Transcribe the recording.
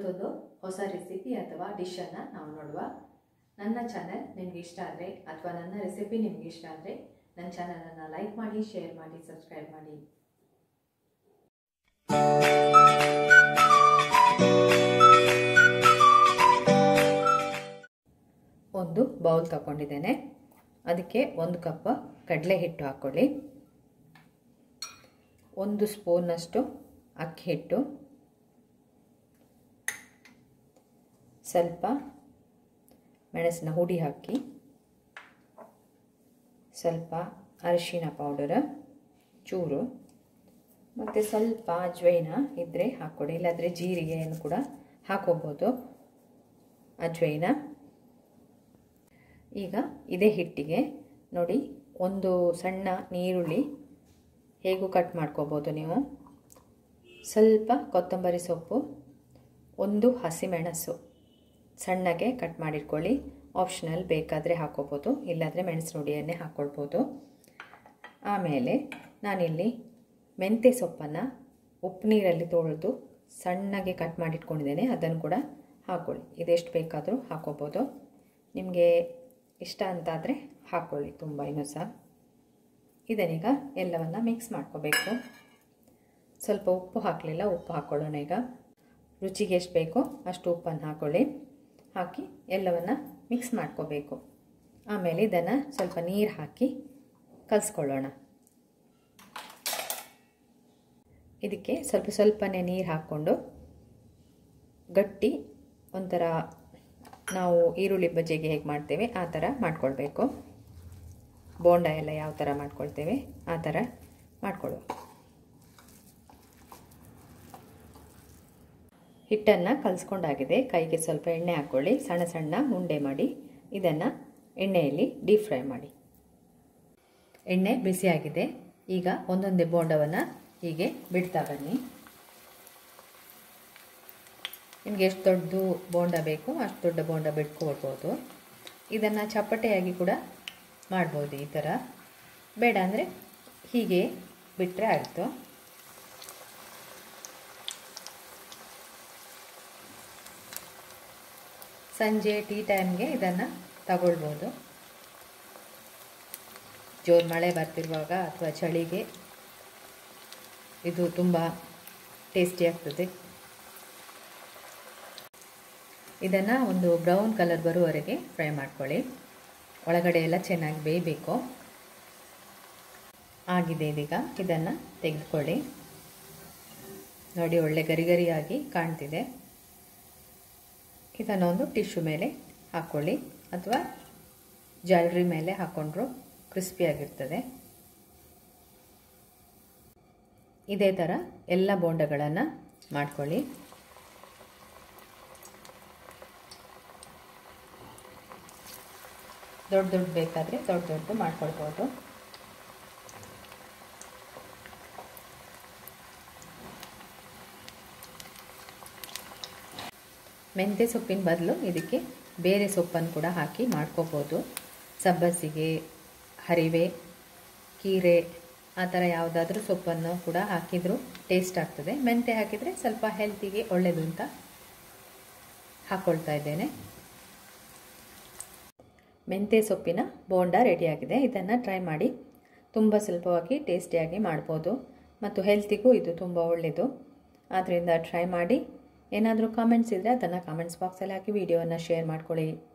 ಇವತ್ತೊಂದು ಹೊಸ ರೆಸಿಪಿ ಅಥವಾ ಡಿಶನ್ನು ನಾವು ನೋಡುವ ನನ್ನ ಚಾನಲ್ ನಿಮ್ಗೆ ಇಷ್ಟ ಆದರೆ ಅಥವಾ ನನ್ನ ರೆಸಿಪಿ ನಿಮ್ಗೆ ಇಷ್ಟ ಆದರೆ ನನ್ನ ಚಾನಲನ್ನು ಲೈಕ್ ಮಾಡಿ ಶೇರ್ ಮಾಡಿ ಸಬ್ಸ್ಕ್ರೈಬ್ ಮಾಡಿ ಒಂದು ಬೌಲ್ ತಗೊಂಡಿದ್ದೇನೆ ಅದಕ್ಕೆ ಒಂದು ಕಪ್ ಕಡಲೆ ಹಿಟ್ಟು ಹಾಕ್ಕೊಳ್ಳಿ ಒಂದು ಸ್ಪೂನಷ್ಟು ಅಕ್ಕಿ ಹಿಟ್ಟು ಸ್ವಲ್ಪ ಮೆಣಸಿನ ಹುಡಿ ಹಾಕಿ ಸ್ವಲ್ಪ ಅರಿಶಿನ ಪೌಡರ್ ಚೂರು ಮತ್ತು ಸ್ವಲ್ಪ ಅಜ್ವೈನ ಇದ್ದರೆ ಹಾಕ್ಕೊಡಿ ಇಲ್ಲಾಂದರೆ ಜೀರಿಗೆಯನ್ನು ಕೂಡ ಹಾಕೋಬೋದು ಅಜ್ವೈನ ಈಗ ಇದೇ ಹಿಟ್ಟಿಗೆ ನೋಡಿ ಒಂದು ಸಣ್ಣ ನೀರುಳ್ಳಿ ಹೇಗೂ ಕಟ್ ಮಾಡ್ಕೋಬೋದು ನೀವು ಸ್ವಲ್ಪ ಕೊತ್ತಂಬರಿ ಸೊಪ್ಪು ಒಂದು ಹಸಿಮೆಣಸು ಸಣ್ಣಗೆ ಕಟ್ ಮಾಡಿಟ್ಕೊಳ್ಳಿ ಆಪ್ಷನಲ್ ಬೇಕಾದರೆ ಹಾಕೋಬೋದು ಇಲ್ಲಾಂದರೆ ಮೆಣಸಿನ ಹುಡಿಯನ್ನೇ ಹಾಕ್ಕೊಳ್ಬೋದು ಆಮೇಲೆ ನಾನಿಲ್ಲಿ ಮೆಂತ್ಯ ಸೊಪ್ಪನ್ನು ಉಪ್ಪು ನೀರಲ್ಲಿ ತೊಳೆದು ಸಣ್ಣಗೆ ಕಟ್ ಮಾಡಿಟ್ಕೊಂಡಿದ್ದೇನೆ ಅದನ್ನು ಕೂಡ ಹಾಕ್ಕೊಳ್ಳಿ ಇದೆಷ್ಟು ಬೇಕಾದರೂ ಹಾಕೋಬೋದು ನಿಮಗೆ ಇಷ್ಟ ಅಂತಾದರೆ ಹಾಕ್ಕೊಳ್ಳಿ ತುಂಬ ಇನ್ನೂ ಸಹ ಇದನ್ನೀಗ ಎಲ್ಲವನ್ನು ಮಿಕ್ಸ್ ಮಾಡ್ಕೋಬೇಕು ಸ್ವಲ್ಪ ಉಪ್ಪು ಹಾಕಲಿಲ್ಲ ಉಪ್ಪು ಹಾಕ್ಕೊಳ್ಳೋಣ ಈಗ ರುಚಿಗೆ ಎಷ್ಟು ಬೇಕೋ ಅಷ್ಟು ಉಪ್ಪನ್ನು ಹಾಕ್ಕೊಳ್ಳಿ ಹಾಕಿ ಎಲ್ಲವನ್ನು ಮಿಕ್ಸ್ ಮಾಡ್ಕೋಬೇಕು ಆಮೇಲೆ ಇದನ್ನು ಸ್ವಲ್ಪ ನೀರು ಹಾಕಿ ಕಲಿಸ್ಕೊಳ್ಳೋಣ ಇದಕ್ಕೆ ಸ್ವಲ್ಪ ಸ್ವಲ್ಪನೇ ನೀರು ಹಾಕ್ಕೊಂಡು ಗಟ್ಟಿ ಒಂಥರ ನಾವು ಈರುಳ್ಳಿ ಬಜ್ಜಿಗೆ ಹೇಗೆ ಮಾಡ್ತೇವೆ ಆ ಥರ ಮಾಡ್ಕೊಳ್ಬೇಕು ಬೋಂಡ ಎಲ್ಲ ಯಾವ ಥರ ಮಾಡ್ಕೊಳ್ತೇವೆ ಆ ಥರ ಮಾಡ್ಕೊಳ್ಳುವ ಹಿಟ್ಟನ್ನು ಕಲಿಸ್ಕೊಂಡಾಗಿದೆ ಕೈಗೆ ಸ್ವಲ್ಪ ಎಣ್ಣೆ ಹಾಕ್ಕೊಳ್ಳಿ ಸಣ್ಣ ಸಣ್ಣ ಉಂಡೆ ಮಾಡಿ ಇದನ್ನು ಎಣ್ಣೆಯಲ್ಲಿ ಡೀಪ್ ಫ್ರೈ ಮಾಡಿ ಎಣ್ಣೆ ಬಿಸಿಯಾಗಿದೆ ಈಗ ಒಂದೊಂದೇ ಬೋಂಡವನ್ನು ಹೀಗೆ ಬಿಡ್ತಾ ಬನ್ನಿ ನಿಮಗೆ ಎಷ್ಟು ದೊಡ್ಡದು ಬೋಂಡ ಬೇಕು ಅಷ್ಟು ದೊಡ್ಡ ಬೋಂಡ ಬಿಟ್ಕೊಳ್ಬೋದು ಇದನ್ನು ಚಪ್ಪಟೆಯಾಗಿ ಕೂಡ ಮಾಡ್ಬೋದು ಈ ಥರ ಬೇಡ ಅಂದರೆ ಹೀಗೆ ಬಿಟ್ಟರೆ ಆಯಿತು ಸಂಜೆ ಟೀ ಟೈಮ್ಗೆ ಇದನ್ನು ತಗೊಳ್ಬೋದು ಜೋರು ಮಳೆ ಬರ್ತಿರುವಾಗ ಅಥವಾ ಚಳಿಗೆ ಇದು ತುಂಬ ಟೇಸ್ಟಿ ಆಗ್ತದೆ ಇದನ್ನು ಒಂದು ಬ್ರೌನ್ ಕಲರ್ ಬರುವವರೆಗೆ ಫ್ರೈ ಮಾಡ್ಕೊಳ್ಳಿ ಒಳಗಡೆ ಎಲ್ಲ ಚೆನ್ನಾಗಿ ಬೇಯಬೇಕು ಆಗಿದೆ ಇದೀಗ ಇದನ್ನು ತೆಗೆದುಕೊಳ್ಳಿ ನೋಡಿ ಒಳ್ಳೆ ಗರಿ ಗರಿಯಾಗಿ ಕಾಣ್ತಿದೆ ಇದನ್ನೊಂದು ಟಿಶ್ಯೂ ಮೇಲೆ ಹಾಕ್ಕೊಳ್ಳಿ ಅಥವಾ ಜಾಲ್ರಿ ಮೇಲೆ ಹಾಕ್ಕೊಂಡ್ರು ಕ್ರಿಸ್ಪಿಯಾಗಿರ್ತದೆ ಇದೇ ಥರ ಎಲ್ಲ ಬೋಂಡಗಳನ್ನು ಮಾಡ್ಕೊಳ್ಳಿ ದೊಡ್ಡ ದೊಡ್ಡ ಬೇಕಾದರೆ ದೊಡ್ಡ ದೊಡ್ಡದು ಮಾಡ್ಕೊಳ್ಬೋದು ಮೆಂತ್ಯ ಸೊಪ್ಪಿನ ಬದಲು ಇದಕ್ಕೆ ಬೇರೆ ಸೊಪ್ಪನ್ನು ಕೂಡ ಹಾಕಿ ಮಾಡ್ಕೋಬೋದು ಸಬ್ಬಸಿಗೆ ಹರಿವೆ ಕೀರೆ ಆ ಥರ ಯಾವುದಾದ್ರೂ ಸೊಪ್ಪನ್ನು ಕೂಡ ಹಾಕಿದರೂ ಟೇಸ್ಟ್ ಆಗ್ತದೆ ಮೆಂತ್ಯ ಹಾಕಿದರೆ ಸ್ವಲ್ಪ ಹೆಲ್ತಿಗೆ ಒಳ್ಳೆಯದು ಅಂತ ಹಾಕ್ಕೊಳ್ತಾ ಇದ್ದೇನೆ ಮೆಂತ್ಯ ಸೊಪ್ಪಿನ ಬೋಂಡ ರೆಡಿಯಾಗಿದೆ ಇದನ್ನು ಟ್ರೈ ಮಾಡಿ ತುಂಬ ಸುಲಭವಾಗಿ ಟೇಸ್ಟಿಯಾಗಿ ಮಾಡ್ಬೋದು ಮತ್ತು ಹೆಲ್ತಿಗೂ ಇದು ತುಂಬ ಒಳ್ಳೆಯದು ಆದ್ದರಿಂದ ಟ್ರೈ ಮಾಡಿ ಏನಾದರೂ ಕಾಮೆಂಟ್ಸ್ ಇದ್ದರೆ ಅದನ್ನು ಕಾಮೆಂಟ್ಸ್ ಬಾಕ್ಸಲ್ಲಿ ಹಾಕಿ ವಿಡಿಯೋವನ್ನು ಶೇರ್ ಮಾಡ್ಕೊಳ್ಳಿ